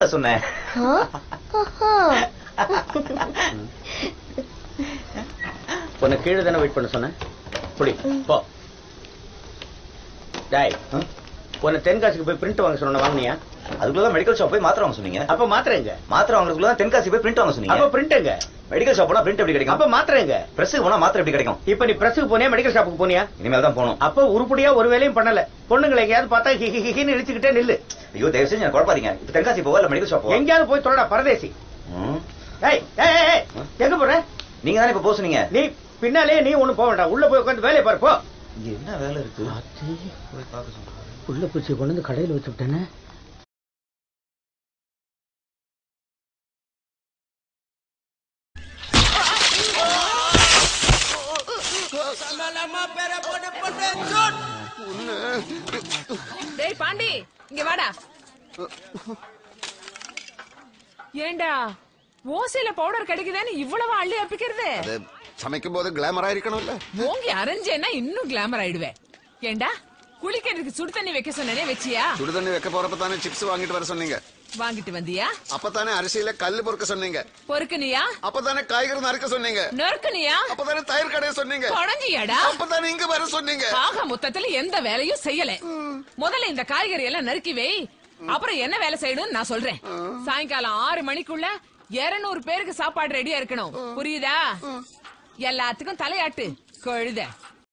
சொன்னேன் ஆ? ஆஹா. உன்னை கீழே தானே வெயிட் பண்ண சொன்னேன் புடி போ டாய் உன்னை தென்காசிக்கு போய் பிரிண்ட் வாங்க சொன்ன வாங்கினியா அதுக்குள்ள மெடிக்கல் ஷாப் போய் மாத்திரை வாங்க சொன்னீங்க அப்ப மாத்திரைங்க மாத்திரை வாங்குறதுக்குள்ள தான் தென்காசி போய் பிரிண்ட் வாங்க சொன்னீங்க அப்ப பிரிண்ட்ங்க மெடிக்கல் ஷாப் போனா பிரிண்ட் எப்படி கிடைக்கும் அப்ப மாத்திரைங்க பிரஸ் போனா மாத்திரை எப்படி கிடைக்கும் இப்ப நீ பிரஸுக்கு போனியா மெடிக்கல் ஷாப்புக்கு போனியா இனிமேல் தான் போகணும் அப்ப உருப்படியா ஒரு வேலையும் பண்ணல பொண்ணுங்களை எங்கேயாவது பார்த்தா ஹி ஹி ஹின்னு இழுச்சுக்கிட்டே நில்லு ஐயோ தயவு செஞ்சு எனக்கு குழப்பாதீங்க இப்ப தென்காசி போவா இல்ல மெடிக்கல் ஷாப் போவா எங்கேயாவது போய் தொலைடா பரதேசி ம். ஏய் ஏய் ஏய், ஏய் எங்க போற நீங்க தானே இப்ப போக சொன்னீங்க நீ பின்னாலே நீ ஒண்ணும் போக வேண்டாம் உள்ள போய் உட்காந்து வேலையை பாரு போ இங்க என்ன வேலை இருக்கு போய் பார்க்க சொல்றாரு உள்ள பூச்சி கொண்டு வந்து கடையில் வச்சு விட்டேனே டேய் பாண்டி இங்க வாடா ஏண்டா ஓசியில பவுடர் கிடைக்குதான்னு இவ்வளவு அள்ளி அப்பிக்கிறது அது சமைக்கும் போது கிளாமரா இருக்கணும்ல ஓங்கி அரைஞ்சேன்னா இன்னும் கிளாமர் ஆயிடுவேன் ஏண்டா குளிக்கிறதுக்கு சுடு தண்ணி வைக்க சொன்னனே வச்சியா சுடுதண்ணி வைக்க போறப்ப தானே சிப்ஸ் வாங்கிட்டு வர சொன்னீங்க வாங்கிட்டு வந்தியா அப்பதானே அரிசியில கல்லு பொறுக்க சொன்னீங்க பொறுக்குனியா அப்பதானே காய்கறி நறுக்க சொன்னீங்க நொறுக்குனியா அப்பதானே தயிர் கடைய சொன்னீங்க குழஞ்சியாடா அப்பதானே இங்க வர சொன்னீங்க ஆக மொத்தத்துல எந்த வேலையும் செய்யல முதல்ல இந்த காய்கறி எல்லாம் நறுக்கி வை அப்புறம் என்ன வேலை செய்யணும்னு நான் சொல்றேன் சாயங்காலம் ஆறு மணிக்குள்ள 200 பேருக்கு சாப்பாடு ரெடியா இருக்கணும் புரியுதா எல்லாத்துக்கும் தலையாட்டு கழுத